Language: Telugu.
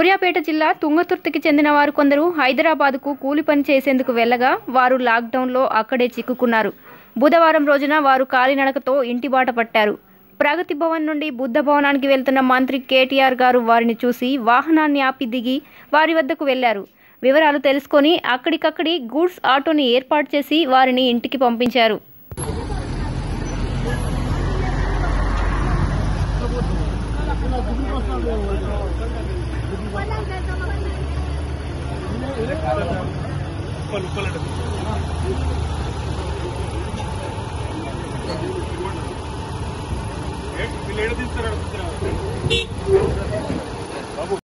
సూర్యాపేట జిల్లా తుంగతుర్తికి చెందిన వారు కొందరు హైదరాబాద్కు కూలి పని చేసేందుకు వెళ్ళగా వారు లాక్డౌన్లో అక్కడే చిక్కుకున్నారు బుధవారం రోజున వారు కాలినడకతో ఇంటి బాట పట్టారు ప్రగతి భవన్ నుండి బుద్ధ భవనానికి వెళ్తున్న మంత్రి కేటీఆర్ గారు వారిని చూసి వాహనాన్ని ఆపి దిగి వారి వద్దకు వెళ్లారు వివరాలు తెలుసుకొని అక్కడికక్కడి గూడ్స్ ఆటోని ఏర్పాటు చేసి వారిని ఇంటికి పంపించారు వీళ్ళు ఏడ తీస్తారు